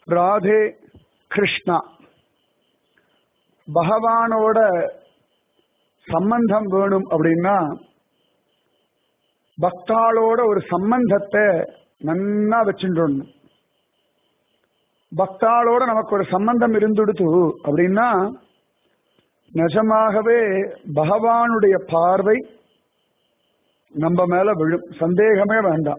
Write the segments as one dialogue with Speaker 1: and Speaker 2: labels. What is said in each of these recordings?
Speaker 1: ராதே கிருஷ்ணா பகவானோட சம்பந்தம் வேணும் அப்படின்னா பக்தாளோட ஒரு சம்பந்தத்தை நன்னா வச்சுட்டு பக்தாளோட நமக்கு ஒரு சம்பந்தம் இருந்துடுத்து அப்படின்னா நிஜமாகவே பகவானுடைய பார்வை நம்ம மேல விழும் சந்தேகமே வேண்டாம்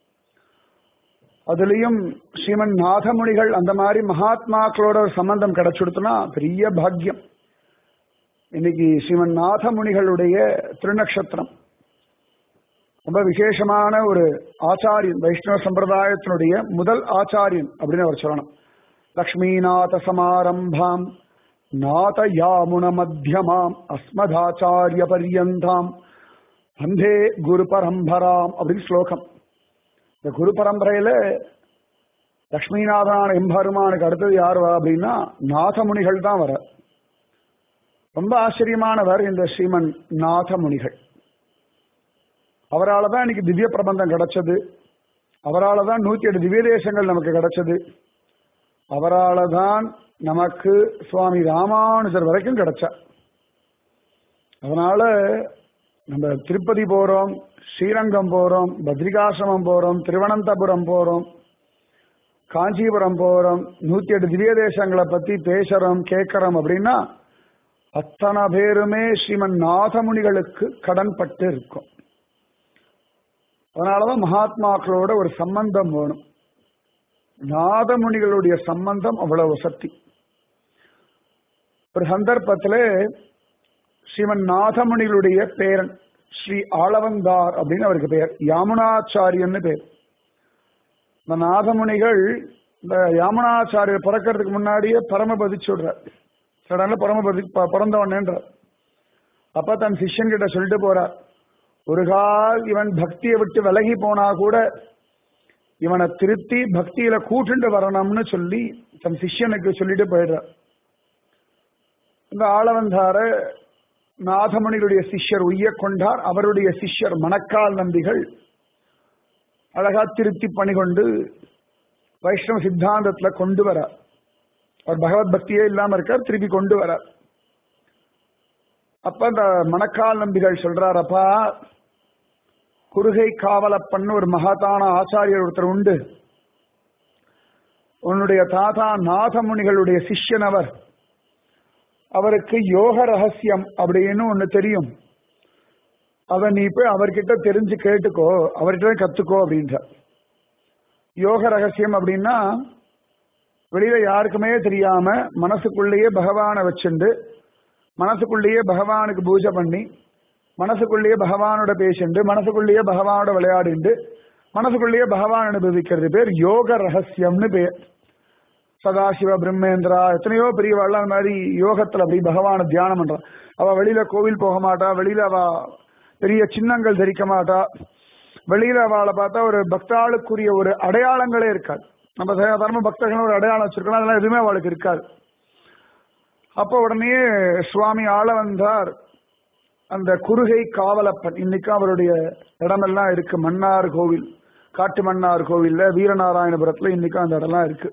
Speaker 1: அதுலயும் ஸ்ரீமன் நாதமுனிகள் அந்த மாதிரி மகாத்மாக்களோட ஒரு சம்பந்தம் கிடைச்சுடுத்துனா பெரிய பாக்கியம் இன்னைக்கு ஸ்ரீமன் நாதமுனிகளுடைய திருநக்ஷத்திரம் ரொம்ப விசேஷமான ஒரு ஆச்சாரியன் வைஷ்ணவ சம்பிரதாயத்தினுடைய முதல் ஆச்சாரியன் அப்படின்னு அவர் சொல்லணும் லக்ஷ்மிநாத சமாரம்பாம் நாத யாமுன மத்தியமாம் அஸ்மதாச்சாரிய பரியந்தாம் வந்தே குரு பரம்பராம் அப்படின்னு ஸ்லோகம் இந்த குரு பரம்பரையில லக்ஷ்மிநாதனான எம்பெருமானுக்கு அடுத்தது யார் வர அப்படின்னா நாதமுனிகள் தான் வர ரொம்ப ஆச்சரியமானவர் இந்த ஸ்ரீமன் நாதமுனிகள் அவரால் தான் இன்னைக்கு திவ்ய பிரபந்தம் கிடைச்சது அவரால் தான் நூத்தி எட்டு திவ்ய தேசங்கள் நமக்கு கிடைச்சது அவரால் தான் நமக்கு சுவாமி ராமானுஜர் வரைக்கும் கிடைச்சா அதனால நம்ம திருப்பதி போறோம் ஸ்ரீரங்கம் போறோம் பத்ரிகாசிரமம் போறோம் திருவனந்தபுரம் போறோம் காஞ்சிபுரம் போறோம் நூத்தி எட்டு திவ்ய தேசங்களை பத்தி பேசுறோம் கேட்கறோம் அப்படின்னா அத்தனை பேருமே ஸ்ரீமன் நாதமுனிகளுக்கு கடன்பட்டு இருக்கும் அதனாலதான் மகாத்மாக்களோட ஒரு சம்பந்தம் வேணும் நாதமுனிகளுடைய சம்பந்தம் அவ்வளவு சக்தி ஒரு சந்தர்ப்பத்தில் ஸ்ரீமன் நாதமுனிகளுடைய பேரன் ஸ்ரீ ஆளவந்தார் அப்படின்னு அவருக்கு பெயர் யாமுனாச்சாரியன்னு பேர் இந்த நாதமுனிகள் இந்த யாமுனாச்சாரியர் பிறக்கிறதுக்கு முன்னாடியே பரமபதி சொல்றார் சடன்ல பரமபதி பிறந்தவன்ன்றார் அப்ப தன் சிஷ்யன் கிட்ட சொல்லிட்டு போறார் ஒரு கால் இவன் பக்தியை விட்டு விலகி போனா கூட இவனை திருத்தி பக்தியில கூட்டுண்டு வரணும்னு சொல்லி தன் சிஷ்யனுக்கு சொல்லிட்டு போயிடுறார் இந்த ஆளவந்தார நாதமணிகளுடைய சிஷ்யர் உய்ய கொண்டார் அவருடைய சிஷ்யர் மணக்கால் நம்பிகள் அழகா திருத்தி பணி கொண்டு வைஷ்ணவ சித்தாந்தத்துல கொண்டு வர அவர் பகவத் பக்தியே இல்லாம இருக்கார் திருப்பி கொண்டு வர அப்ப அந்த மணக்கால் நம்பிகள் சொல்றாரப்பா குறுகை காவலப்பன்னு ஒரு மகத்தான ஆச்சாரியர் ஒருத்தர் உண்டு உன்னுடைய தாத்தா நாதமுனிகளுடைய சிஷ்யன் அவர் அவருக்கு யோக ரகசியம் அப்படின்னு ஒண்ணு தெரியும் அத நீ போய் அவர்கிட்ட தெரிஞ்சு கேட்டுக்கோ அவர்கிட்ட கத்துக்கோ அப்படின்ற யோக ரகசியம் அப்படின்னா வெளியில யாருக்குமே தெரியாம மனசுக்குள்ளேயே பகவானை வச்சுண்டு மனசுக்குள்ளேயே பகவானுக்கு பூஜை பண்ணி மனசுக்குள்ளேயே பகவானோட பேசிண்டு மனசுக்குள்ளேயே பகவானோட விளையாடிண்டு மனசுக்குள்ளேயே பகவான் அனுபவிக்கிறது பேர் யோக ரகசியம்னு பேர் சதாசிவ பிரம்மேந்திரா எத்தனையோ பெரியவாள் அந்த மாதிரி யோகத்துல அப்படி பகவான தியானம் பண்றான் அவ வெளியில கோவில் போக மாட்டா வெளியில அவ பெரிய சின்னங்கள் தரிக்க மாட்டா வெளியில அவளை பார்த்தா ஒரு பக்தாளுக்குரிய ஒரு அடையாளங்களே இருக்காது நம்ம சாதாரண பக்தர்கள் ஒரு அடையாளம் வச்சிருக்கலாம் அதெல்லாம் எதுவுமே அவளுக்கு இருக்காது அப்போ உடனே சுவாமி ஆள வந்தார் அந்த குறுகை காவலப்பன் இன்னைக்கு அவருடைய இடமெல்லாம் இருக்கு மன்னார் கோவில் காட்டு மன்னார் கோவில்ல வீரநாராயணபுரத்துல இன்னைக்கும் அந்த இடம்லாம் இருக்கு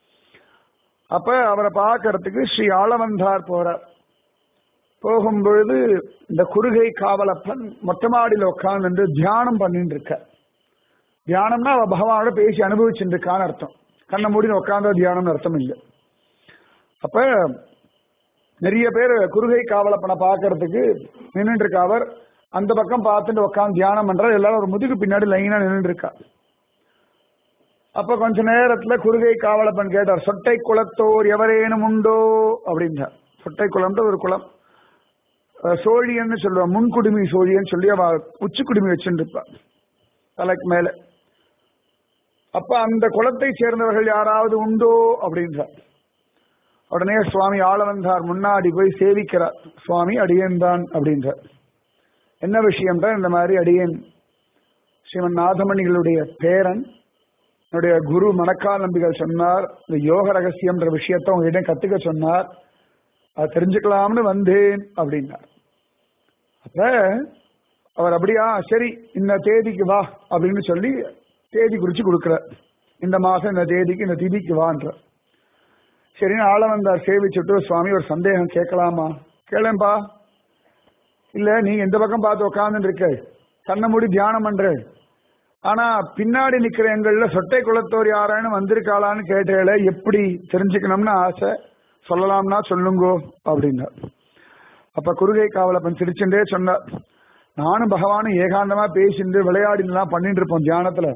Speaker 1: அப்ப அவரை பார்க்கறதுக்கு ஸ்ரீ ஆளவந்தார் போறார் போகும் பொழுது இந்த குறுகை காவலப்பன் மொட்டை மாடியில உட்கார்ந்து தியானம் பண்ணிட்டு இருக்க தியானம்னா அவ பகவானோட பேசி அனுபவிச்சுட்டு இருக்கான்னு அர்த்தம் கண்ணை மூடி உட்கார்ந்த தியானம்னு அர்த்தம் இல்லை அப்ப நிறைய பேர் குறுகை காவலப்பனை பார்க்கறதுக்கு நின்றுட்டு இருக்கா அவர் அந்த பக்கம் பார்த்துட்டு உட்காந்து தியானம் பண்றாரு எல்லாரும் ஒரு முதுகு பின்னாடி லைனா நின்றுட்டு இருக்கா அப்ப கொஞ்ச நேரத்துல குறுகை காவலப்பன் கேட்டார் சொட்டை குளத்தோர் எவரேனும் உண்டோ அப்படின்றார் சொட்டை குளம்ன்ற ஒரு குளம் சோழியன்னு சொல்லுவா முன்குடுமி சோழியன்னு சொல்லி அவ உச்சி குடுமி வச்சுட்டு இருப்பா தலைக்கு மேல அப்ப அந்த குளத்தை சேர்ந்தவர்கள் யாராவது உண்டோ அப்படின்றார் உடனே சுவாமி ஆளவந்தார் முன்னாடி போய் சேவிக்கிறார் சுவாமி அடியேன் தான் அப்படின்றார் என்ன விஷயம் தான் இந்த மாதிரி அடியேன் ஸ்ரீமன் நாதமணிகளுடைய பேரன் என்னுடைய குரு மணக்கால் நம்பிகள் சொன்னார் இந்த யோக ரகசியம்ன்ற விஷயத்த உங்ககிட்ட கத்துக்க சொன்னார் அதை தெரிஞ்சுக்கலாம்னு வந்தேன் அப்படின்னார் அப்ப அவர் அப்படியா சரி இந்த தேதிக்கு வா அப்படின்னு சொல்லி தேதி குறிச்சு கொடுக்கிறார் இந்த மாசம் இந்த தேதிக்கு இந்த திதிக்கு வான்ற சரின்னு ஆள வந்தார் சேவிச்சுட்டு சுவாமி ஒரு சந்தேகம் கேட்கலாமா கேளேன்பா இல்ல நீ எந்த பக்கம் பார்த்து உட்காந்துட்டு இருக்க கண்ணை மூடி தியானம் பண்ற ஆனா பின்னாடி நிக்கிற எங்கள்ல சொட்டை குளத்தோர் யாரானு வந்திருக்காளான்னு கேட்டேல எப்படி தெரிஞ்சுக்கணும்னு ஆசை சொல்லலாம்னா சொல்லுங்கோ அப்படின்னார் அப்ப குருகை காவலப்பன் சிரிச்சுட்டே சொன்னார் நானும் பகவானும் ஏகாந்தமா பேசிட்டு விளையாடிலாம் பண்ணிட்டு இருப்போம் தியானத்துல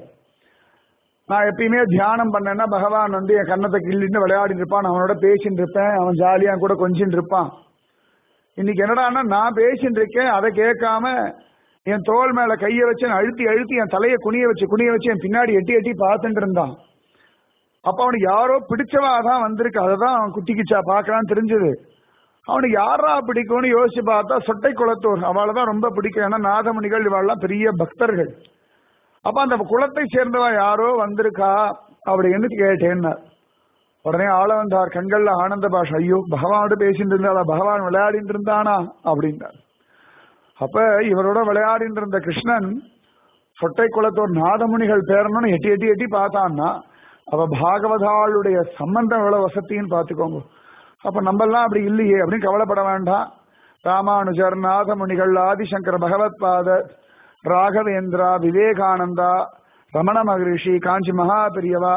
Speaker 1: நான் எப்பயுமே தியானம் பண்ணேன்னா பகவான் வந்து என் கண்ணத்தை கிள்ளிட்டு விளையாடிட்டு இருப்பான் நான் அவனோட பேசிட்டு இருப்பேன் அவன் ஜாலியா கூட கொஞ்சின்னு இருப்பான் இன்னைக்கு என்னடான்னா நான் பேசிட்டு இருக்கேன் அதை கேட்காம என் தோல் மேல கைய வச்சு நான் அழுத்தி அழுத்தி என் தலையை குனிய வச்சு குனிய வச்சு என் பின்னாடி எட்டி எட்டி பார்த்துட்டு இருந்தான் அப்ப அவனுக்கு யாரோ பிடிச்சவா தான் வந்திருக்கு அதை தான் அவன் குட்டிக்கிச்சா பார்க்கலான்னு தெரிஞ்சது அவனுக்கு யாரா பிடிக்கும்னு யோசிச்சு பார்த்தா சொட்டை குளத்தூர் அவளை தான் ரொம்ப பிடிக்கும் ஏன்னா நாதமணிகள் இவாள்லாம் பெரிய பக்தர்கள் அப்ப அந்த குளத்தை சேர்ந்தவா யாரோ வந்திருக்கா அப்படின்னு கேட்டேன்னார் உடனே ஆள வந்தார் கண்கள்ல ஆனந்த பாஷை ஐயோ பகவானோட பேசிட்டு இருந்தாளா பகவான் விளையாடிட்டு இருந்தானா அப்படின்னார் அப்ப இவரோட விளையாடிட்டு இருந்த கிருஷ்ணன் சொட்டை குளத்தோர் நாதமுனிகள் பேரணும்னு எட்டி எட்டி எட்டி பார்த்தான்னா அவ பாகவதாளுடைய சம்பந்தம் எவ்வளவு வசத்தின்னு பார்த்துக்கோங்க அப்ப நம்ம எல்லாம் அப்படி இல்லையே அப்படின்னு கவலைப்பட வேண்டாம் ராமானுஜர் நாதமுனிகள் ஆதிசங்கர பகவத் பாதர் ராகவேந்திரா விவேகானந்தா ரமண மகரிஷி காஞ்சி மகாபெரியவா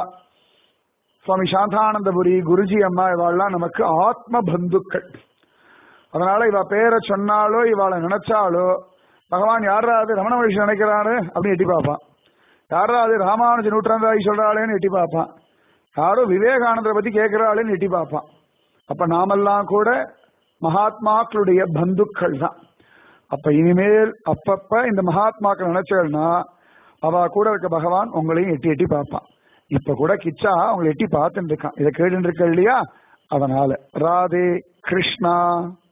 Speaker 1: சுவாமி சாந்தானந்தபுரி குருஜி அம்மா இவாள்லாம் நமக்கு ஆத்ம பந்துக்கள் அதனால இவ பேரை சொன்னாலோ இவாளை நினைச்சாலோ பகவான் யாராவது ரமண மகிழ்ச்சி நினைக்கிறாரு அப்படின்னு எட்டி பார்ப்பான் யாராவது ராமானுஜ நூற்றாந்தாய் சொல்றாளேன்னு எட்டி பார்ப்பான் யாரோ விவேகானந்தரை பத்தி கேட்கிறாளேன்னு எட்டி பார்ப்பான் அப்ப நாமெல்லாம் கூட மகாத்மாக்களுடைய பந்துக்கள் தான் அப்ப இனிமேல் அப்பப்ப இந்த மகாத்மாக்கள் நினைச்சேன்னா அவ கூட இருக்க பகவான் உங்களையும் எட்டி எட்டி பார்ப்பான் இப்ப கூட கிச்சா உங்களை எட்டி பார்த்துட்டு இருக்கான் இதை கேட்டு இருக்க இல்லையா அதனால ராதே கிருஷ்ணா